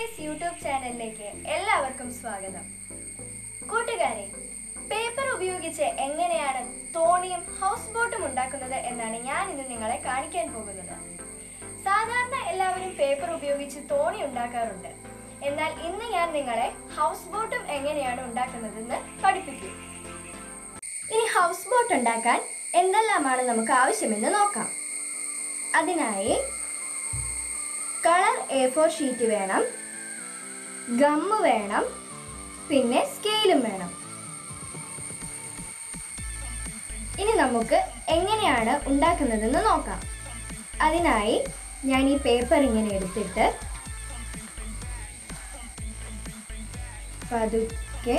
ice YouTube ചാനലിലേക്ക് എല്ലാവർക്കും സ്വാഗതം കൂട്ടുകാരെ പേപ്പർ ഉപയോഗിച്ച് എങ്ങനെയാണ് തോണിയും ഹൗസ് ബോട്ടും ഉണ്ടാക്കുന്നത് എന്നാണ് ഞാൻ ഇന്ന് നിങ്ങളെ കാണിക്കാൻ പോകുന്നത് സാധാരണ എല്ലാവരും പേപ്പർ ഉപയോഗിച്ച് തോണി ഉണ്ടാക്കാറുണ്ട് എന്നാൽ ഇന്ന് ഞാൻ നിങ്ങളെ ഹൗസ് ബോട്ടും എങ്ങനെയാണ് ഉണ്ടാക്കുന്നതെന്ന് പഠിപ്പിക്കും ഇനി ഹൗസ് ബോട്ട് ഉണ്ടാക്കാൻ എന്തെല്ലാമാണ് നമുക്ക് ആവശ്യമെന്ന് നോക്കാം അതിനായി കളർ എ ഫോർ ഷീറ്റ് വേണം ഗമ്മ് വേണം പിന്നെ സ്കെയിലും വേണം ഇനി നമുക്ക് എങ്ങനെയാണ് ഉണ്ടാക്കുന്നതെന്ന് നോക്കാം അതിനായി ഞാൻ ഈ പേപ്പർ ഇങ്ങനെ എടുത്തിട്ട് പതുക്കെ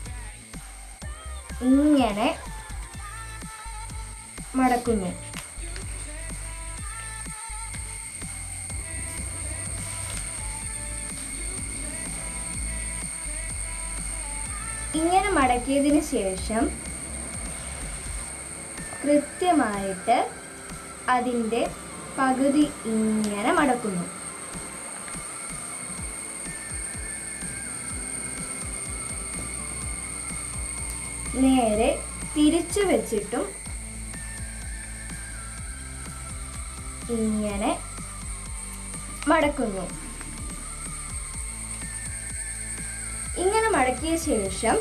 ഇങ്ങനെ മടക്കുന്നു ഇങ്ങനെ മടക്കിയതിന് ശേഷം കൃത്യമായിട്ട് അതിൻ്റെ പകുതി ഇങ്ങനെ മടക്കുന്നു നേരെ തിരിച്ചു വെച്ചിട്ടും ഇങ്ങനെ മടക്കുന്നു ഇങ്ങനെ മടക്കിയ ശേഷം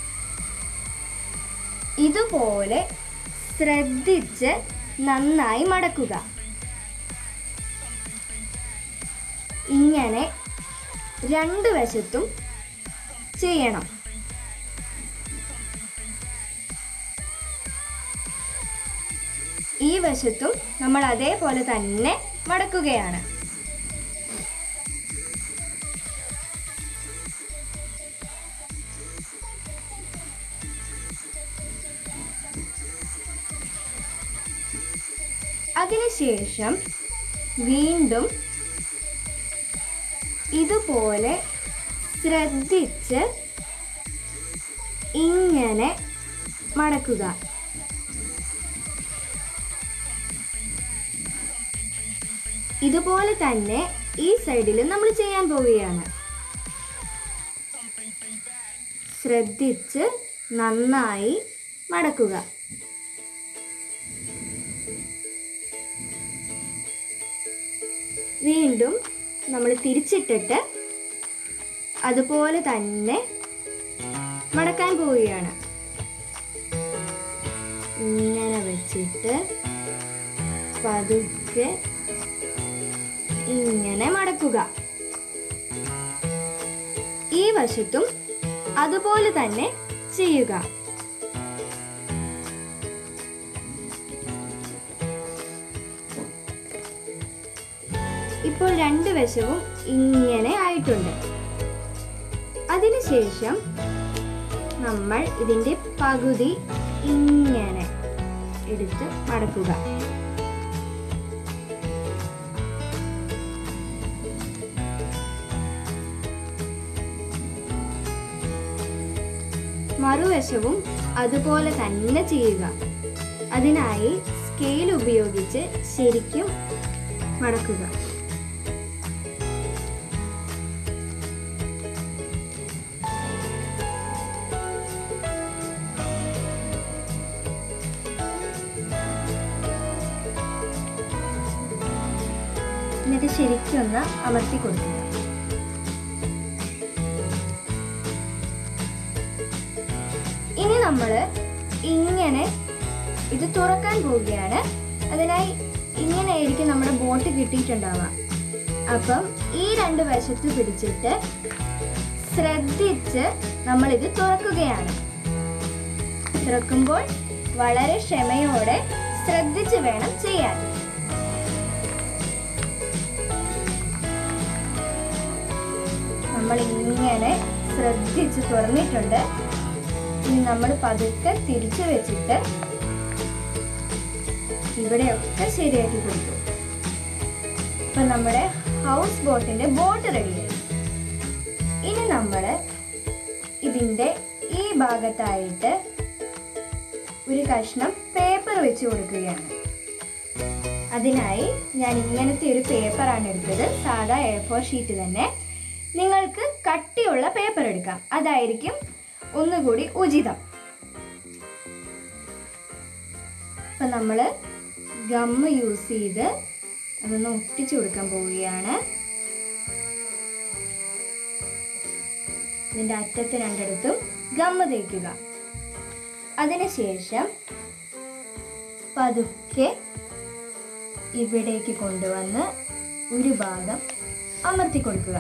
ഇതുപോലെ ശ്രദ്ധിച്ച് നന്നായി മടക്കുക ഇങ്ങനെ രണ്ട് വശത്തും ചെയ്യണം ഈ വശത്തും നമ്മൾ അതേപോലെ തന്നെ മടക്കുകയാണ് അതിനുശേഷം വീണ്ടും ഇതുപോലെ ശ്രദ്ധിച്ച് ഇങ്ങനെ മടക്കുക ഇതുപോലെ തന്നെ ഈ സൈഡിലും നമ്മൾ ചെയ്യാൻ പോവുകയാണ് ശ്രദ്ധിച്ച് നന്നായി മടക്കുക വീണ്ടും നമ്മൾ തിരിച്ചിട്ടിട്ട് അതുപോലെ തന്നെ മടക്കാൻ പോവുകയാണ് ഇങ്ങനെ വെച്ചിട്ട് പതുക്കെ ഇങ്ങനെ മടക്കുക ഈ വശത്തും അതുപോലെ തന്നെ ചെയ്യുക ഇപ്പോൾ രണ്ട് വശവും ഇങ്ങനെ ആയിട്ടുണ്ട് അതിനുശേഷം നമ്മൾ ഇതിൻ്റെ പകുതി ഇങ്ങനെ എടുത്ത് മടക്കുക മറുവശവും അതുപോലെ തന്നെ ചെയ്യുക അതിനായി സ്കെയിൽ ഉപയോഗിച്ച് ശരിക്കും മടക്കുക എന്നിട്ട് ശരിക്കും ഒന്ന് അമർത്തി കൊടുക്കുക ഇനി നമ്മൾ ഇങ്ങനെ ഇത് തുറക്കാൻ പോവുകയാണ് അതിനായി ഇങ്ങനെ ആയിരിക്കും നമ്മുടെ ബോട്ട് കിട്ടിയിട്ടുണ്ടാവുക അപ്പം ഈ രണ്ട് വശത്ത് പിടിച്ചിട്ട് ശ്രദ്ധിച്ച് നമ്മൾ ഇത് തുറക്കുകയാണ് തുറക്കുമ്പോൾ വളരെ ക്ഷമയോടെ ശ്രദ്ധിച്ച് വേണം ചെയ്യാൻ നമ്മൾ ഇങ്ങനെ ശ്രദ്ധിച്ച് തുറന്നിട്ടുണ്ട് ഇനി നമ്മൾ പതുക്കെ തിരിച്ചു വെച്ചിട്ട് ഇവിടെയൊക്കെ ശരിയാക്കി കൊടുത്തു ഇപ്പൊ നമ്മുടെ ഹൗസ് ബോട്ടിന്റെ ബോട്ട് റെഡിയായി ഇനി നമ്മൾ ഇതിന്റെ ഈ ഭാഗത്തായിട്ട് ഒരു കഷ്ണം പേപ്പർ വെച്ച് കൊടുക്കുകയാണ് അതിനായി ഞാൻ ഇങ്ങനത്തെ ഒരു പേപ്പറാണ് എടുത്തത് സാധാ എ ഫോർ ഷീറ്റ് തന്നെ നിങ്ങൾക്ക് കട്ടിയുള്ള പേപ്പർ എടുക്കാം അതായിരിക്കും ഒന്നുകൂടി ഉചിതം അപ്പം നമ്മൾ ഗമ്മ് യൂസ് ചെയ്ത് അതൊന്ന് ഒട്ടിച്ചു കൊടുക്കാൻ പോവുകയാണ് ഇതിൻ്റെ അറ്റത്ത് രണ്ടിടത്തും ഗമ്മ് തേക്കുക അതിനുശേഷം പതുക്കെ ഇവിടേക്ക് കൊണ്ടുവന്ന് ഒരു ഭാഗം അമർത്തി കൊടുക്കുക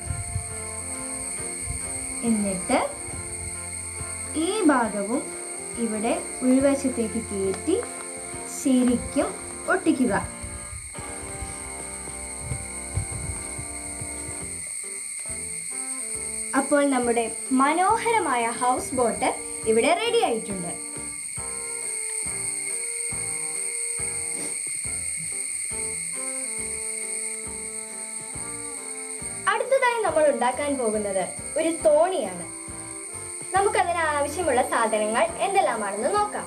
എന്നിട്ട് ഈ ഭാഗവും ഇവിടെ ഉൾവശത്തേക്ക് കയറ്റി ശരിക്കും ഒട്ടിക്കുക അപ്പോൾ നമ്മുടെ മനോഹരമായ ഹൗസ് ബോട്ട് ഇവിടെ റെഡി ആയിട്ടുണ്ട് അടുത്തതായി നമ്മൾ ഉണ്ടാക്കാൻ പോകുന്നത് ഒരു തോണിയാണ് നമുക്കതിന് ആവശ്യമുള്ള സാധനങ്ങൾ എന്തെല്ലാമാണെന്ന് നോക്കാം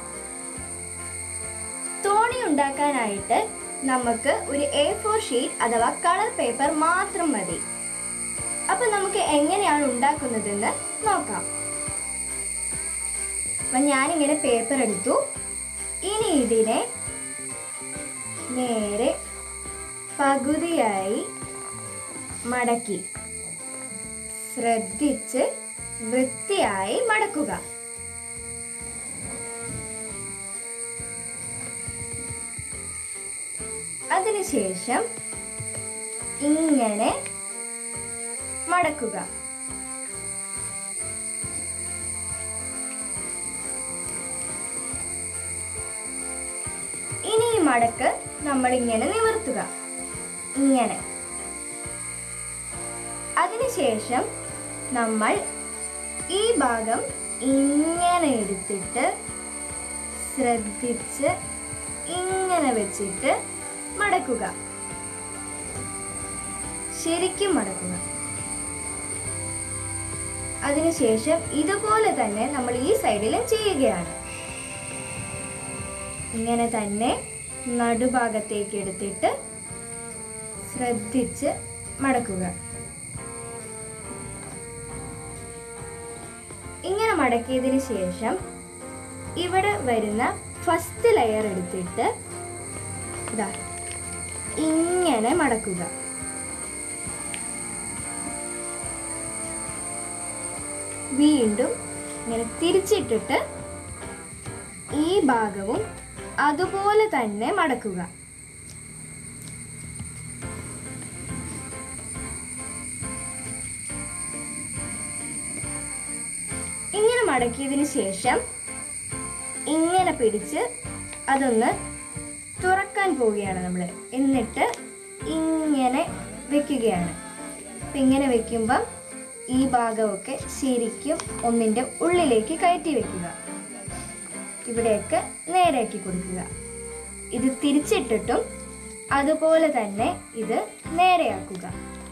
തോണി ഉണ്ടാക്കാനായിട്ട് നമുക്ക് ഒരു എ ഫോർ ഷീറ്റ് അഥവാ കളർ പേപ്പർ മാത്രം മതി അപ്പൊ നമുക്ക് എങ്ങനെയാണ് ഉണ്ടാക്കുന്നതെന്ന് നോക്കാം അപ്പൊ ഞാനിങ്ങനെ പേപ്പർ എടുത്തു ഇനി ഇതിനെ നേരെ പകുതിയായി മടക്കി ശ്രദ്ധിച്ച് വൃത്തിയായി മടക്കുക അതിനുശേഷം ഇങ്ങനെ മടക്കുക ഇനി ഈ മടക്ക് നമ്മൾ ഇങ്ങനെ നിവർത്തുക ഇങ്ങനെ അതിനുശേഷം നമ്മൾ ഈ ഭാഗം ഇങ്ങനെ എടുത്തിട്ട് ശ്രദ്ധിച്ച് ഇങ്ങനെ വെച്ചിട്ട് മടക്കുക ശരിക്കും മടക്കുക അതിനുശേഷം ഇതുപോലെ തന്നെ നമ്മൾ ഈ സൈഡിലും ചെയ്യുകയാണ് ഇങ്ങനെ തന്നെ നടുഭാഗത്തേക്ക് എടുത്തിട്ട് ശ്രദ്ധിച്ച് മടക്കുക ഇങ്ങനെ മടക്കിയതിന് ശേഷം ഇവിടെ വരുന്ന ഫസ്റ്റ് ലെയർ എടുത്തിട്ട് ഇതാ ഇങ്ങനെ മടക്കുക വീണ്ടും ഇങ്ങനെ തിരിച്ചിട്ടിട്ട് ഈ ഭാഗവും അതുപോലെ തന്നെ മടക്കുക ഇങ്ങനെ മടക്കിയതിന് ശേഷം ഇങ്ങനെ പിടിച്ച് അതൊന്ന് തുറക്കാൻ പോവുകയാണ് നമ്മൾ എന്നിട്ട് ഇങ്ങനെ വെക്കുകയാണ് അപ്പം ഇങ്ങനെ വെക്കുമ്പം ഈ ഭാഗമൊക്കെ ശരിക്കും ഒന്നിൻ്റെ ഉള്ളിലേക്ക് കയറ്റി വെക്കുക ഇവിടെയൊക്കെ നേരെയാക്കി കൊടുക്കുക ഇത് തിരിച്ചിട്ടിട്ടും അതുപോലെ തന്നെ ഇത് നേരെയാക്കുക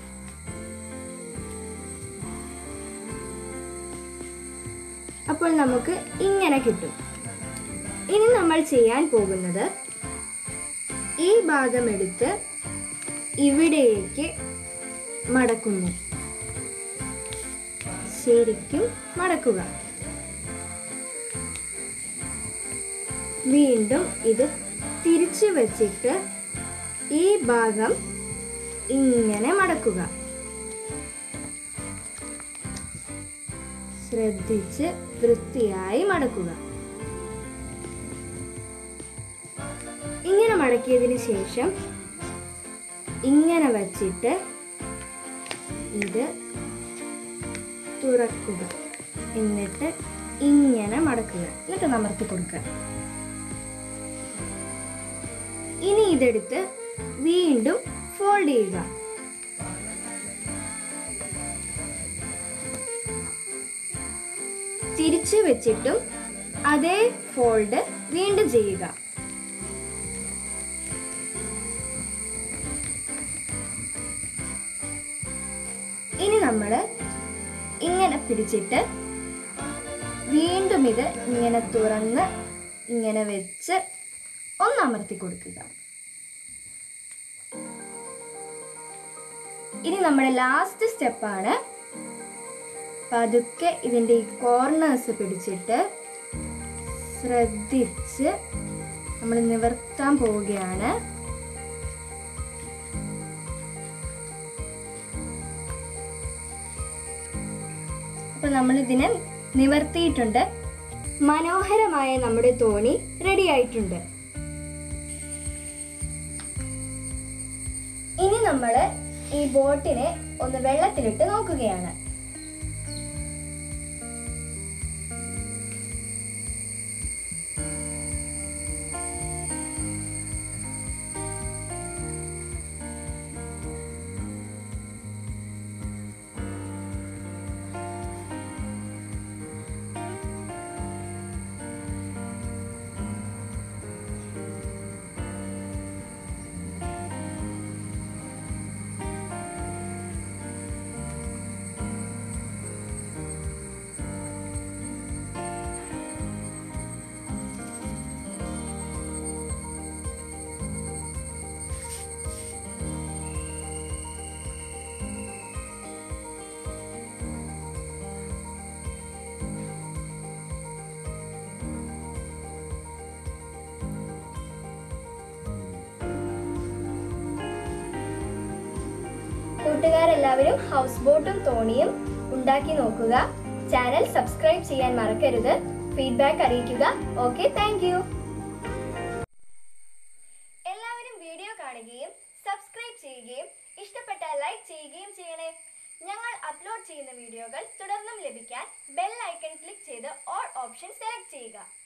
അപ്പോൾ നമുക്ക് ഇങ്ങനെ കിട്ടും ഇനി നമ്മൾ ചെയ്യാൻ പോകുന്നത് ഈ ഭാഗം എടുത്ത് ഇവിടേക്ക് മടക്കുന്നു ശരിക്കും മടക്കുക വീണ്ടും ഇത് തിരിച്ചു വച്ചിട്ട് ഈ ഭാഗം ഇങ്ങനെ മടക്കുക ശ്രദ്ധിച്ച് വൃത്തിയായി മടക്കുക ഇങ്ങനെ മടക്കിയതിന് ശേഷം ഇങ്ങനെ വച്ചിട്ട് ഇത് തുറക്കുക എന്നിട്ട് ഇങ്ങനെ മടക്കുക എന്നിട്ട് നമർത്തി കൊടുക്കുക ഇനി ഇതെടുത്ത് വീണ്ടും ഫോൾഡ് ചെയ്യുക തിരിച്ചു വെച്ചിട്ടും അതേ ഫോൾഡ് വീണ്ടും ചെയ്യുക ഇനി നമ്മൾ ഇങ്ങനെ പിടിച്ചിട്ട് വീണ്ടും ഇത് ഇങ്ങനെ തുറന്ന് ഇങ്ങനെ വെച്ച് ഒന്ന് അമർത്തി കൊടുക്കുക ഇനി നമ്മുടെ ലാസ്റ്റ് സ്റ്റെപ്പാണ് പതുക്കെ ഇതിൻ്റെ ഈ കോർണേഴ്സ് പിടിച്ചിട്ട് ശ്രദ്ധിച്ച് നമ്മൾ നിവർത്താൻ പോവുകയാണ് അപ്പൊ നമ്മൾ ഇതിനെ നിവർത്തിയിട്ടുണ്ട് മനോഹരമായ നമ്മുടെ തോണി റെഡി ആയിട്ടുണ്ട് ഇനി നമ്മൾ ഈ ബോട്ടിനെ ഒന്ന് വെള്ളത്തിലിട്ട് നോക്കുകയാണ് കൂട്ടുകാരെല്ലാവരും ഹൗസ് ബോട്ടും തോണിയും ഉണ്ടാക്കി നോക്കുക ചാനൽ സബ്സ്ക്രൈബ് ചെയ്യാൻ മറക്കരുത് ഫീഡ്ബാക്ക് അറിയിക്കുക ഓക്കെ താങ്ക് യു എല്ലാവരും വീഡിയോ കാണുകയും സബ്സ്ക്രൈബ് ചെയ്യുകയും ഇഷ്ടപ്പെട്ടാൽ ലൈക്ക് ചെയ്യുകയും ചെയ്യണേ ഞങ്ങൾ അപ്ലോഡ് ചെയ്യുന്ന വീഡിയോകൾ തുടർന്നും ലഭിക്കാൻ ബെൽ ഐക്കൺ ക്ലിക്ക് ചെയ്ത് ഓൾ ഓപ്ഷൻ സെലക്ട് ചെയ്യുക